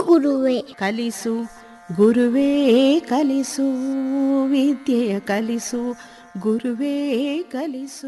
ಗುರುವೇ ಕಲಿಸು ಗುರುವೇ ಕಲಿಸು ವಿದ್ಯೆಯ ಕಲಿಸು ಗುರುವೇ ಕಲಿಸು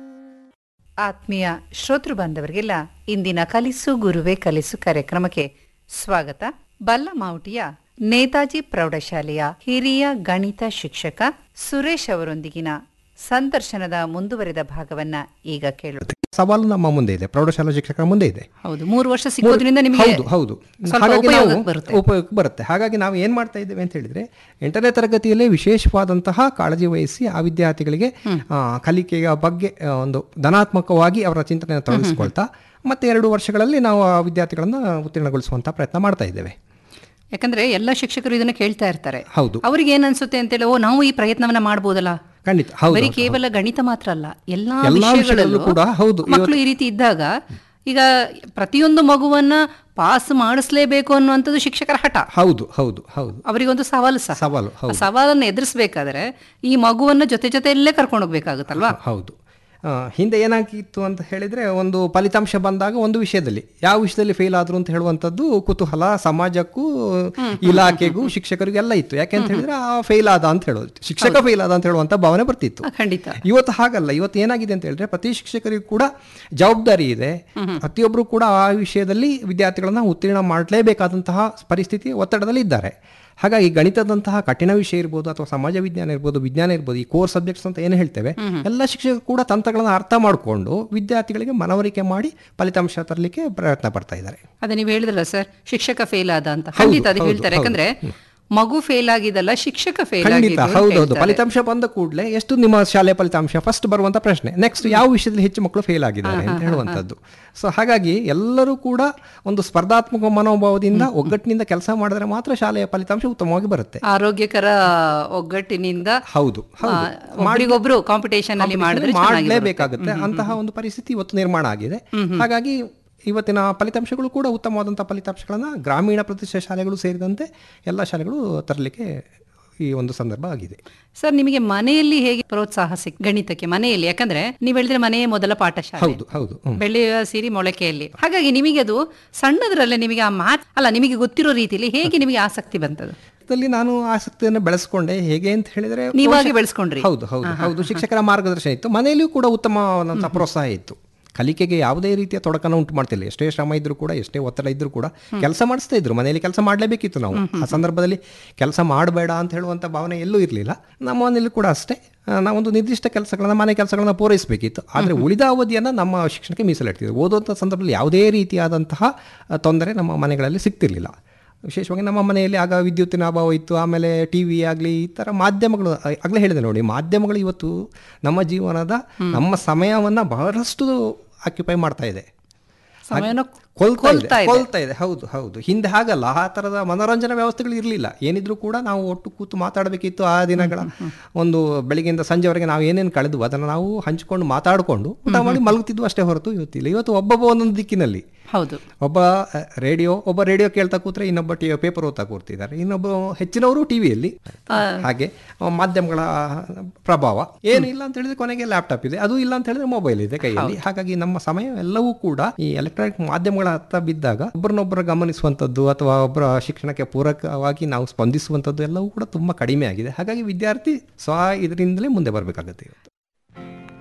ಆತ್ಮೀಯ ಶ್ರೋತೃ ಬಾಂಧವರಿಗೆಲ್ಲ ಇಂದಿನ ಕಲಿಸು ಗುರುವೇ ಕಲಿಸು ಕಾರ್ಯಕ್ರಮಕ್ಕೆ ಸ್ವಾಗತ ಬಲ್ಲಮಾವುಟಿಯ ನೇತಾಜಿ ಪ್ರೌಢಶಾಲೆಯ ಹಿರಿಯ ಗಣಿತ ಶಿಕ್ಷಕ ಸುರೇಶ್ ಅವರೊಂದಿಗಿನ ಸಂದರ್ಶನದ ಮುಂದುವರೆದ ಭಾಗವನ್ನ ಈಗ ಕೇಳೋದು ಸವಾಲು ನಮ್ಮ ಮುಂದೆ ಇದೆ ಪ್ರೌಢಶಾಲಾ ಶಿಕ್ಷಕರ ಮುಂದೆ ಇದೆ ಹೌದು ಮೂರು ವರ್ಷ ಸಿಗೋದ್ರಿಂದ ನಿಮಗೆ ಹೌದು ಹೌದು ಸ್ವಲ್ಪ ಹಾಗಾಗಿ ಉಪಯೋಗಕ್ಕೆ ನಾವು ಬರುತ್ತೆ. ಉಪಯೋಗಕ್ಕೆ ಬರುತ್ತೆ ಹಾಗಾಗಿ ನಾವು ಏನು ಮಾಡ್ತಾ ಇದ್ದೇವೆ ಅಂತ ಹೇಳಿದ್ರೆ ಎಂಟನೇ ತರಗತಿಯಲ್ಲೇ ವಿಶೇಷವಾದಂತಹ ಕಾಳಜಿ ವಹಿಸಿ ಆ ವಿದ್ಯಾರ್ಥಿಗಳಿಗೆ ಆ, ಕಲಿಕೆಯ ಬಗ್ಗೆ ಆ, ಒಂದು ಧನಾತ್ಮಕವಾಗಿ ಅವರ ಚಿಂತನೆಯನ್ನು ತೊಡಗಿಸ್ಕೊಳ್ತಾ ಮತ್ತೆ ಎರಡು ವರ್ಷಗಳಲ್ಲಿ ನಾವು ಆ ವಿದ್ಯಾರ್ಥಿಗಳನ್ನ ಉತ್ತೀರ್ಣಗೊಳಿಸುವಂತ ಪ್ರಯತ್ನ ಮಾಡ್ತಾ ಇದ್ದೇವೆ ಯಾಕಂದ್ರೆ ಎಲ್ಲ ಶಿಕ್ಷಕರು ಇದನ್ನ ಕೇಳ್ತಾ ಇರ್ತಾರೆ ಹೌದು ಅವ್ರಿಗೆ ಏನ್ ಅನ್ಸುತ್ತೆ ಅಂತೇಳಿ ಓ ನಾವು ಈ ಪ್ರಯತ್ನವನ್ನ ಮಾಡ್ಬೋದಲ್ಲ ಖಂಡಿತ ಹೌದು ಬರೀ ಕೇವಲ ಗಣಿತ ಮಾತ್ರ ಅಲ್ಲ ಎಲ್ಲಾ ಎಲ್ಲಾ ವಿಷಯಗಳಲ್ಲೂ ವಿಷಯದಲ್ಲೂ ಕೂಡ ಹೌದು ಮಕ್ಕಳು ಈ ರೀತಿ ಇದ್ದಾಗ ಈಗ ಪ್ರತಿಯೊಂದು ಮಗುವನ್ನ ಪಾಸ್ ಮಾಡಿಸ್ಲೇಬೇಕು ಅನ್ನುವಂಥದ್ದು ಶಿಕ್ಷಕರ ಹಠ ಹೌದು ಹೌದು ಹೌದು ಅವರಿಗೊಂದು ಸವಾಲು ಸಹ ಸವಾಲು ಆ ಹೌದು ಸವಾಲನ್ನು ಎದುರಿಸಬೇಕಾದ್ರೆ ಈ ಮಗುವನ್ನ ಜೊತೆ ಜೊತೆಯಲ್ಲೇ ಕರ್ಕೊಂಡು ಹೋಗ್ಬೇಕಾಗುತ್ತಲ್ವಾ ಹೌದು ಆ, ಹಿಂದೆ ಏನಾಗಿತ್ತು ಅಂತ ಹೇಳಿದ್ರೆ ಒಂದು ಫಲಿತಾಂಶ ಬಂದಾಗ ಒಂದು ವಿಷಯದಲ್ಲಿ ಯಾವ ವಿಷಯದಲ್ಲಿ ಫೇಲ್ ಆದ್ರು ಅಂತ ಹೇಳುವಂಥದ್ದು ಕುತೂಹಲ ಸಮಾಜಕ್ಕೂ ಇಲಾಖೆಗೂ ಶಿಕ್ಷಕರಿಗೂ ಎಲ್ಲ ಇತ್ತು ಯಾಕೆ ಅಂತ ಹೇಳಿದ್ರೆ ಆ ಫೇಲ್ ಆದ ಅಂತ ಹೇಳೋದು ಶಿಕ್ಷಕ ಫೇಲ್ ಆದ ಅಂತ ಹೇಳುವಂತ ಭಾವನೆ ಬರ್ತಿತ್ತು ಆ, ಖಂಡಿತ ಇವತ್ತು ಹಾಗಲ್ಲ ಇವತ್ತು ಏನಾಗಿದೆ ಅಂತ ಹೇಳಿದ್ರೆ ಪ್ರತಿ ಶಿಕ್ಷಕರಿಗೂ ಕೂಡ ಜವಾಬ್ದಾರಿ ಇದೆ ಪ್ರತಿಯೊಬ್ಬರು ಕೂಡ ಆ ವಿಷಯದಲ್ಲಿ ವಿದ್ಯಾರ್ಥಿಗಳನ್ನ ಉತ್ತೀರ್ಣ ಮಾಡಲೇಬೇಕಾದಂತಹ ಪರಿಸ್ಥಿತಿ ಒತ್ತಡದಲ್ಲಿ ಇದ್ದಾರೆ ಹಾಗಾಗಿ ಗಣಿತದಂತಹ ಕಠಿಣ ವಿಷಯ ಇರ್ಬೋದು ಅಥವಾ ಸಮಾಜ ವಿಜ್ಞಾನ ಇರ್ಬೋದು ವಿಜ್ಞಾನ ಇರ್ಬೋದು ಈ ಕೋರ್ ಸಬ್ಜೆಕ್ಟ್ಸ್ ಅಂತ ಏನು ಹೇಳ್ತೇವೆ ಎಲ್ಲ ಶಿಕ್ಷಕರು ಕೂಡ ತಂತ್ರಗಳನ್ನ ಅರ್ಥ ಮಾಡಿಕೊಂಡು ವಿದ್ಯಾರ್ಥಿಗಳಿಗೆ ಮನವರಿಕೆ ಮಾಡಿ ಫಲಿತಾಂಶ ತರಲಿಕ್ಕೆ ಪ್ರಯತ್ನ ಪಡ್ತಾ ಇದ್ದಾರೆ ಅದೇ ನೀವು ಹೇಳಿದ್ರಲ್ಲ ಸರ್ ಶಿಕ್ಷಕ ಫೇಲ್ ಆದ ಅಂತ ಖಂಡಿತ ಅದು ಹೌದು, ಹೇಳ್ತಾರೆ ಹೌದು. ಯಾಕಂದ್ರೆ ಮಗು ಫೇಲ್ ಆಗಿದ್ದಲ್ಲ ಶಿಕ್ಷಕ ಫೇಲ್ ಖಂಡಿತ ಆಗಿದ್ದು ಅಂತ ಹೌದೌದು ಹೇಳ್ತಾರೆ. ಫಲಿತಾಂಶ ಬಂದ ಕೂಡಲೇ ಎಷ್ಟು ನಿಮ್ಮ ಶಾಲೆ ಫಲಿತಾಂಶ ಫಸ್ಟ್ ಬರುವಂತ ಪ್ರಶ್ನೆ ನೆಕ್ಸ್ಟ್ ಯಾವ ವಿಷಯದಲ್ಲಿ ಹೆಚ್ಚು ಮಕ್ಕಳು ಫೇಲ್ ಆಗಿದ್ದಾರೆ ಅಂತ ಹೇಳುವಂಥದ್ದು ಸೊ ಹಾಗಾಗಿ ಎಲ್ಲರೂ ಕೂಡ ಒಂದು ಸ್ಪರ್ಧಾತ್ಮಕ ಮನೋಭಾವದಿಂದ ಒಗ್ಗಟ್ಟಿನಿಂದ ಕೆಲಸ ಮಾಡಿದ್ರೆ ಮಾತ್ರ ಶಾಲೆಯ ಫಲಿತಾಂಶ ಉತ್ತಮವಾಗಿ ಬರುತ್ತೆ ಆರೋಗ್ಯಕರ ಒಗ್ಗಟ್ಟಿನಿಂದ ಹೌದು ಹೌದು ಒಬ್ರಿಗೊಬ್ರು ಕಾಂಪಿಟೇಷನ್ ಅಲ್ಲಿ ಮಾಡಿದ್ರೆ ಚೆನ್ನಾಗಿರುತ್ತೆ. ಮಾಡಲೇಬೇಕಾಗುತ್ತೆ ಅಂತಹ ಒಂದು ಪರಿಸ್ಥಿತಿ ಇವತ್ತು ನಿರ್ಮಾಣ ಆಗಿದೆ ಹಾಗಾಗಿ ಇವತ್ತಿನ ಫಲಿತಾಂಶಗಳು ಕೂಡ ಉತ್ತಮವಾದಂತಹ ಫಲಿತಾಂಶಗಳನ್ನ ಗ್ರಾಮೀಣ ಪ್ರತಿಷ್ಠಿತ ಶಾಲೆಗಳು ಸೇರಿದಂತೆ ಎಲ್ಲ ಶಾಲೆಗಳು ತರಲಿಕ್ಕೆ ಈ ಒಂದು ಸಂದರ್ಭ ಆಗಿದೆ ಸರ್ ನಿಮಗೆ ಮನೆಯಲ್ಲಿ ಹೇಗೆ ಪ್ರೋತ್ಸಾಹ ಸಿಕ್ ಗಣಿತಕ್ಕೆ ಮನೆಯಲ್ಲಿ ಯಾಕಂದ್ರೆ ನೀವು ಹೇಳಿದ್ರೆ ಮನೆಯೇ ಮೊದಲ ಪಾಠ ಶಾಲೆ ಹೌದು ಹೌದು ಹ್ಮ್. ಬೆಳೆಯುವ ಸಿರಿ ಮೊಳಕೆಯಲ್ಲಿ ಹಾಗಾಗಿ ನಿಮಗೆ ಅದು ಸಣ್ಣದ್ರಲ್ಲೇ ನಿಮಗೆ ಆ ಮ್ಯಾಥ್ ಅಲ್ಲ ನಿಮಗೆ ಗೊತ್ತಿರೋ ರೀತಿಯಲ್ಲಿ ಹೇಗೆ ನಿಮಗೆ ಆಸಕ್ತಿ ಬಂತದು ಇದರಲ್ಲಿ ನಾನು ಆಸಕ್ತಿಯನ್ನು ಬೆಳೆಸ್ಕೊಂಡೆ ಹೇಗೆ ಅಂತ ಹೇಳಿದ್ರೆ ನೀವಾಗಿ ಬಹುಶಃ- ಬೆಳೆಸ್ಕೊಂಡ್ರಿ? ಹೌದು ಹೌದು ಹೌದು ಶಿಕ್ಷಕರ ಮಾರ್ಗದರ್ಶನ ಇತ್ತು ಮನೆಯಲ್ಲಿಯೂ ಕೂಡ ಉತ್ತಮವಾದಂತಹ ಪ್ರೋತ್ಸಾಹ ಇತ್ತು ಕಲಿಕೆಗೆ ಯಾವುದೇ ರೀತಿಯ ತೊಡಕನ್ನು ಉಂಟು ಮಾಡ್ತಿಲ್ಲ ಎಷ್ಟೇ ಶ್ರಮ ಇದ್ರೂ ಕೂಡ ಎಷ್ಟೇ ಒತ್ತಡ ಇದ್ರೂ ಕೂಡ ಕೆಲಸ ಮಾಡಿಸ್ತಾ ಇದ್ರು ಮನೆಯಲ್ಲಿ ಕೆಲಸ ಮಾಡಲೇಬೇಕಿತ್ತು ನಾವು ಆ ಸಂದರ್ಭದಲ್ಲಿ ಕೆಲಸ ಮಾಡಬೇಡ ಅಂತ ಹೇಳುವಂಥ ಭಾವನೆ ಎಲ್ಲೂ ಇರಲಿಲ್ಲ ನಮ್ಮ ಮನೆಯಲ್ಲಿ ಕೂಡ ಅಷ್ಟೇ ಆ, ನಾವೊಂದು ನಿರ್ದಿಷ್ಟ ಕೆಲಸಗಳನ್ನ ಮನೆ ಕೆಲಸಗಳನ್ನ ಪೂರೈಸಬೇಕಿತ್ತು ಆದರೆ ಉಳಿದ ಅವಧಿಯನ್ನು ನಮ್ಮ ಶಿಕ್ಷಣಕ್ಕೆ ಮೀಸಲಿಡ್ತಿದ್ವಿ ಓದುವಂಥ ಸಂದರ್ಭದಲ್ಲಿ ಯಾವುದೇ ರೀತಿಯಾದಂತಹ ಆ, ತೊಂದರೆ ನಮ್ಮ ಮನೆಗಳಲ್ಲಿ ಸಿಗ್ತಿರ್ಲಿಲ್ಲ ವಿಶೇಷವಾಗಿ ನಮ್ಮ ಮನೆಯಲ್ಲಿ ಆಗ ವಿದ್ಯುತ್ತಿನ ಅಭಾವ ಇತ್ತು ಆಮೇಲೆ ಟಿ ವಿ ಆಗಲಿ ಈ ಥರ ಮಾಧ್ಯಮಗಳು ಆಗಲೇ ಹೇಳಿದೆ ನೋಡಿ ಮಾಧ್ಯಮಗಳು ಇವತ್ತು ನಮ್ಮ ಜೀವನದ ನಮ್ಮ ಸಮಯವನ್ನು ಬಹಳಷ್ಟು ಆಕ್ಯುಪೈ ಮಾಡ್ತಾ ಇದೆ ಸಮಯನ ಕೊಲ್ತಾ ಇದೆ ಕೊಲ್ತಾ ಇದೆ. ಕೊಲ್ತಾ ಇದೆ ಹೌದು ಹೌದು ಹಿಂದೆ ಹಾಗಲ್ಲ ಆ ಥರದ ಮನೋರಂಜನಾ ವ್ಯವಸ್ಥೆಗಳು ಇರಲಿಲ್ಲ ಏನಿದ್ರು ಕೂಡ ನಾವು ಒಟ್ಟು ಕೂತು ಮಾತಾಡಬೇಕಿತ್ತು ಆ ದಿನಗಳ ಒಂದು ಬೆಳಿಗ್ಗೆಯಿಂದ ಸಂಜೆವರೆಗೆ ನಾವು ಏನೇನು ಕಳೆದು ಅದನ್ನು ನಾವು ಹಂಚಿಕೊಂಡು ಮಾತಾಡಿಕೊಂಡು ಊಟ ಮಾಡಿ ಮಲಗುತ್ತಿದ್ವು ಅಷ್ಟೇ ಹೊರತು ಇವತ್ತಿಲ್ಲ ಇವತ್ತು ಒಬ್ಬೊಬ್ಬ ಒಂದೊಂದು ದಿಕ್ಕಿನಲ್ಲಿ ಹೌದು ಒಬ್ಬ ರೇಡಿಯೋ ಒಬ್ಬ ರೇಡಿಯೋ ಕೇಳ್ತಾ ಕೂತ್ರೆ ಇನ್ನೊಬ್ಬ ಟಿ ಪೇಪರ್ ಓದ್ತಾ ಕೂರ್ತಿದ್ದಾರೆ ಇನ್ನೊಬ್ಬ ಹೆಚ್ಚಿನವರು ಟಿವಿಯಲ್ಲಿ ಹಾಗೆ ಆ, ಮಾಧ್ಯಮಗಳ ಪ್ರಭಾವ ಏನು ಇಲ್ಲ ಅಂತ ಹೇಳಿದ್ರೆ ಕೊನೆಗೆ ಲ್ಯಾಪ್ಟಾಪ್ ಇದೆ ಅದು ಇಲ್ಲ ಅಂತ ಹೇಳಿದ್ರೆ ಮೊಬೈಲ್ ಇದೆ ಕೈಯಲ್ಲಿ ಹಾಗಾಗಿ ನಮ್ಮ ಸಮಯ ಎಲ್ಲವೂ ಕೂಡ ಈ ಎಲೆಕ್ಟ್ರಾನಿಕ್ ಮಾಧ್ಯಮಗಳ ಹತ್ತ ಬಿದ್ದಾಗ ಒಬ್ಬರನ್ನೊಬ್ಬರ ಗಮನಿಸುವಂಥದ್ದು ಅಥವಾ ಒಬ್ಬರ ಶಿಕ್ಷಣಕ್ಕೆ ಪೂರಕವಾಗಿ ನಾವು ಸ್ಪಂದಿಸುವಂಥದ್ದು ಎಲ್ಲವೂ ಕೂಡ ತುಂಬಾ ಕಡಿಮೆ ಆಗಿದೆ ಹಾಗಾಗಿ ವಿದ್ಯಾರ್ಥಿ ಸ್ವ ಇದರಿಂದಲೇ ಮುಂದೆ ಬರಬೇಕಾಗುತ್ತೆ